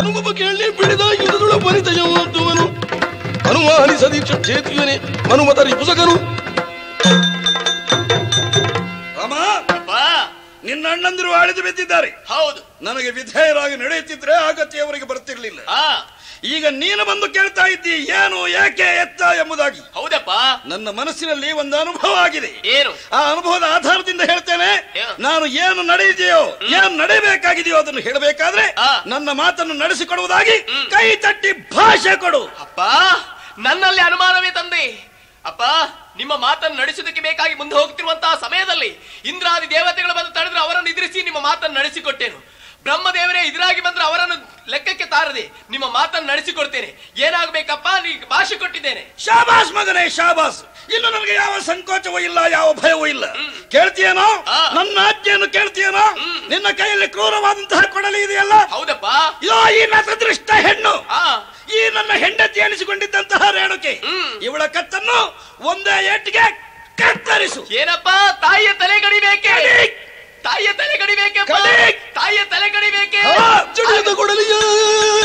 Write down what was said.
ಹನುಮ ಕೇಳಿ ಬಿಡಿದ ಯುಧದುಳ ಪರಿತಯವಂತುವನು ಹನುಮಾನಿಸದಿ ಕ್ಷೇತ್ರಿಯನೇ ಹನುಮತ ರಿಪುಸಕನು ರಾಮ ಅಪ್ಪ ನಿನ್ನ ಅಣ್ಣಂದಿರು ಆಳಿದು ಬಿದ್ದಿದ್ದಾರೆ ಹೌದು ನನಗೆ ವಿಧೇಯರಾಗಿ ನಡೆಯುತ್ತಿದ್ರೆ ಆಗತ್ಯ ಅವರಿಗೆ ಬರ್ತಿರ್ಲಿಲ್ಲ ಆ ಈಗ ನೀನು ಬಂದು ಕೇಳ್ತಾ ಇದ್ದಿ ಏನು ಯಾಕೆ ಎತ್ತ ಎಂಬುದಾಗಿ ಹೌದಪ್ಪ ನನ್ನ ಮನಸ್ಸಿನಲ್ಲಿ ಒಂದು ಅನುಭವ ಆಗಿದೆ ಏನು ಆ ಅನುಭವದ ಆಧಾರದಿಂದ ಹೇಳ್ತೇನೆ ಏನು? ನಾನು ಏನು ನಡೆಯಿದೆಯೋ ಏನು ನಡೆಯಬೇಕಾಗಿದೆಯೋ ಅದನ್ನು ಹೇಳಬೇಕಾದ್ರೆ ಆ. ನನ್ನ ಮಾತನ್ನು ನಡೆಸಿಕೊಡುವುದಾಗಿ ಹ್ಮ್. ಕೈ ತಟ್ಟಿ ಭಾಷೆ ಕೊಡು ಅಪ್ಪ ನನ್ನಲ್ಲಿ ಅನುಮಾನವೇ ತಂದೆ ಅಪ್ಪ ನಿಮ್ಮ ಮಾತನ್ನು ನಡೆಸುವುದಕ್ಕೆ ಬೇಕಾಗಿ ಮುಂದೆ ಹೋಗ್ತಿರುವಂತಹ ಸಮಯದಲ್ಲಿ ಇಂದ್ರಾದಿ ದೇವತೆಗಳು ಬಂದು ತಡೆದ್ರೆ ಅವರನ್ನು ಎದುರಿಸಿ ನಿಮ್ಮ ಮಾತನ್ನು ನಡೆಸಿಕೊಟ್ಟೇನು ಬ್ರಹ್ಮದೇವರೇ ಎದುರಾಗಿ ಬಂದ್ರೆ ಅವರನ್ನು ಲೆಕ್ಕಕ್ಕೆ ತಾರದೆ ನಿಮ್ಮ ಮಾತನ್ನು ನಡೆಸಿಕೊಡ್ತೇನೆ ಏನಾಗಬೇಕಪ್ಪ ನೀ ಭಾಷೆ ಕೊಟ್ಟಿದ್ದೇನೆ ಶಾಬಾಸ್ ಮಗನೇ ಶಾಬಾಸ್ ಇನ್ನು ನನಗೆ ಯಾವ ಸಂಕೋಚವೂ ಇಲ್ಲ ಯಾವ ಭಯವೂ ಇಲ್ಲ ಕೇಳ್ತೀಯೇನೋ ಆ. ನನ್ನ ಆಜ್ಞೆಯನ್ನು ಕೇಳ್ತೀಯೇನೋ ನಿನ್ನ ಕೈಯಲ್ಲಿ ಕ್ರೂರವಾದಂತಹ ಕೊಡಲಿ ಇದೆಯಲ್ಲ ಹೌದಪ್ಪ ಇದೋ ಈ ನತದೃಷ್ಟ ಹೆಣ್ಣು ಆ ಈ ನನ್ನ ಹೆಂಡತಿ ಎನಿಸಿಕೊಂಡಿದ್ದಂತಹ ರೇಣುಕೆ ಹ್ಮ್. ಇವಳ ಕತ್ತನ್ನು ಒಂದೇ ಏಟಿಗೆ ಕತ್ತರಿಸು ಏನಪ್ಪ ತಾಯಿಯ ತಲೆ ಗಡಿಬೇಕೆ ಕಡಿ! ತಾಯಿಯ ತಲೆ ಗಡಿಬೇಕೆ ಕಡಿ! ತಾಯಿಯ ತಲೆ ಗಡಿಬೇಕೆ ಹಾ, ಜಡಿಯದ ಕೊಡಲಿಯ